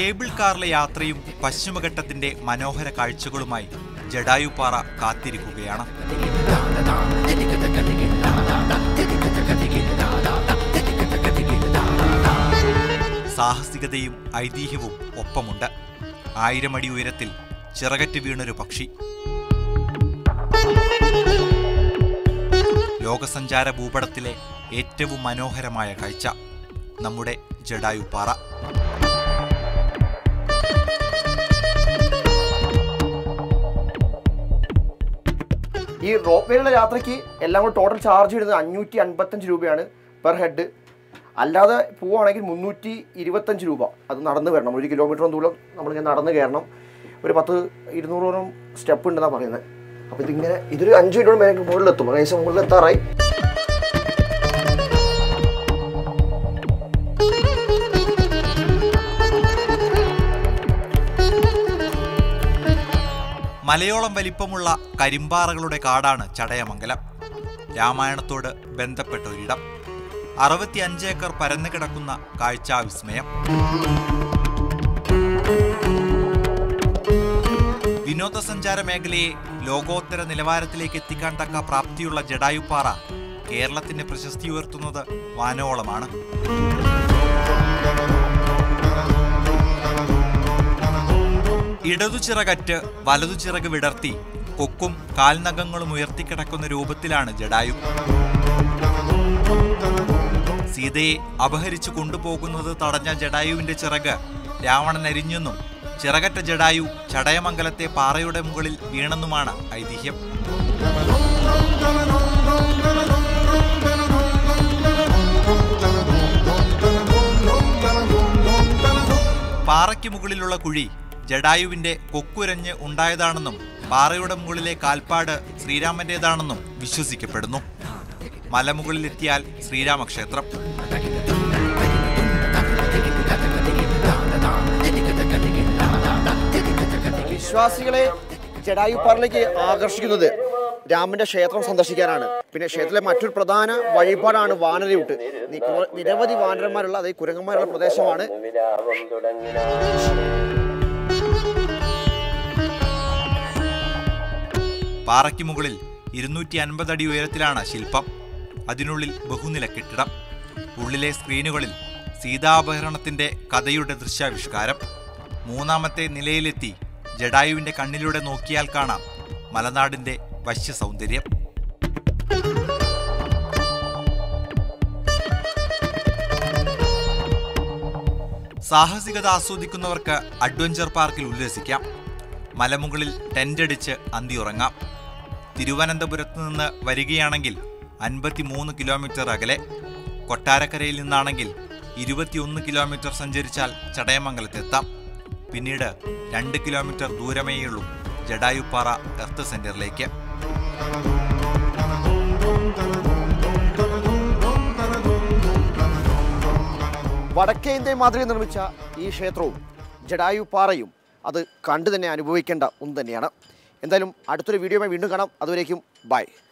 cable കാറിലെ യാത്രയും പശ്ചിമഘട്ടത്തിന്റെ മനോഹര കാഴ്ചകളുമായി ജഡായുപ്പാറ കാത്തിരിക്കുകയാണ് സാഹസികതയും ഐതിഹ്യവും ഒപ്പമുണ്ട് ആയിരമടി ഉയരത്തിൽ ചിറകറ്റ് വീണൊരു പക്ഷി ലോകസഞ്ചാര ഭൂപടത്തിലെ ഏറ്റവും മനോഹരമായ കാഴ്ച നമ്മുടെ ജഡായുപ്പാറ ഈ റോപ്പ് വേയിലുള്ള യാത്രയ്ക്ക് എല്ലാം കൂടി ടോട്ടൽ ചാർജ് ചെയ്യുന്നത് അഞ്ഞൂറ്റി അൻപത്തഞ്ച് രൂപയാണ് പെർ ഹെഡ് അല്ലാതെ പോവുകയാണെങ്കിൽ മുന്നൂറ്റി ഇരുപത്തഞ്ച് രൂപ അത് നടന്ന് വരണം ഒരു കിലോമീറ്ററും ദൂരം നമ്മളിങ്ങനെ നടന്ന് കയറണം ഒരു പത്ത് ഇരുന്നൂറോളം സ്റ്റെപ്പ് ഉണ്ടെന്നാണ് പറയുന്നത് അപ്പോൾ ഇതിങ്ങനെ ഇതൊരു അഞ്ച് മിനിറ്റോളം വരെ മുകളിലെത്തും ഏകദേശം മുകളിലെത്താറായി മലയോളം വലിപ്പമുള്ള കരിമ്പാറകളുടെ കാടാണ് ചടയമംഗലം രാമായണത്തോട് ബന്ധപ്പെട്ട ഒരിടം അറുപത്തി അഞ്ച് ഏക്കർ പരന്നു കിടക്കുന്ന കാഴ്ചാ വിസ്മയം വിനോദസഞ്ചാര മേഖലയെ ലോകോത്തര നിലവാരത്തിലേക്ക് എത്തിക്കാൻ തക്ക പ്രാപ്തിയുള്ള ജഡായുപ്പാറ കേരളത്തിന്റെ പ്രശസ്തി ഉയർത്തുന്നത് വാനോളമാണ് ഇടതു ചിറകറ്റ് വലതു ചിറക് വിടർത്തി കൊക്കും കാൽനഖങ്ങളും ഉയർത്തിക്കിടക്കുന്ന രൂപത്തിലാണ് ജഡായു സീതയെ അപഹരിച്ചു കൊണ്ടുപോകുന്നത് തടഞ്ഞ ജഡായുവിന്റെ ചിറക് രാവണൻ അരിഞ്ഞെന്നും ചിറകറ്റ ജഡായു ചടയമംഗലത്തെ പാറയുടെ മുകളിൽ വീണെന്നുമാണ് ഐതിഹ്യം പാറയ്ക്ക് മുകളിലുള്ള കുഴി ജഡായുവിന്റെ കൊക്കുരഞ്ഞ് ഉണ്ടായതാണെന്നും പാറയുടെ മുകളിലെ കാൽപ്പാട് ശ്രീരാമന്റേതാണെന്നും വിശ്വസിക്കപ്പെടുന്നു മലമുകളിലെത്തിയാൽ ശ്രീരാമക്ഷേത്രം വിശ്വാസികളെ ജഡായുപ്പാറിലേക്ക് ആകർഷിക്കുന്നത് രാമന്റെ ക്ഷേത്രം സന്ദർശിക്കാനാണ് പിന്നെ ക്ഷേത്രത്തിലെ മറ്റൊരു പ്രധാന വഴിപാടാണ് വാനരയൂട്ട് നി- കുറ- നിരവധി വാനരന്മാരുള്ള അതായത് കുരങ്ങന്മാരുള്ള പ്രദേശമാണ് വിലാപം തുടങ്ങിന പാറയ്ക്ക് മുകളിൽ ഇരുന്നൂറ്റി അൻപത് അടി ഉയരത്തിലാണ് ശില്പം അതിനുള്ളിൽ ബഹുനില കെട്ടിടം ഉള്ളിലെ സ്ക്രീനുകളിൽ സീതാപഹരണത്തിന്റെ കഥയുടെ ദൃശ്യാവിഷ്കാരം മൂന്നാമത്തെ നിലയിലെത്തി ജഡായുവിന്റെ കണ്ണിലൂടെ നോക്കിയാൽ കാണാം മലനാടിന്റെ വശ്യ സൗന്ദര്യം സാഹസികത ആസ്വദിക്കുന്നവർക്ക് അഡ്വഞ്ചർ പാർക്കിൽ ഉല്ലസിക്കാം മലമുകളിൽ ടെൻ്റടിച്ച് അന്തിയുറങ്ങാം തിരുവനന്തപുരത്ത് നിന്ന് വരികയാണെങ്കിൽ അൻപത്തിമൂന്ന് കിലോമീറ്റർ അകലെ കൊട്ടാരക്കരയിൽ നിന്നാണെങ്കിൽ ഇരുപത്തിയൊന്ന് കിലോമീറ്റർ സഞ്ചരിച്ചാൽ ചടയമംഗലത്തെത്താം പിന്നീട് രണ്ട് കിലോമീറ്റർ ദൂരമേയുള്ളൂ ജഡായുപ്പാറ എർത്ത് സെന്ററിലേക്ക് വടക്കേ ഇന്ത്യൻ മാതൃകയിൽ നിർമ്മിച്ച ഈ ക്ഷേത്രവും ജഡായുപ്പാറയും അത് കണ്ടു തന്നെ അനുഭവിക്കേണ്ട ഒന്ന് തന്നെയാണ് എന്തായാലും അടുത്തൊരു വീഡിയോയുമായി വീണ്ടും കാണാം അതുവരേക്കും ബൈ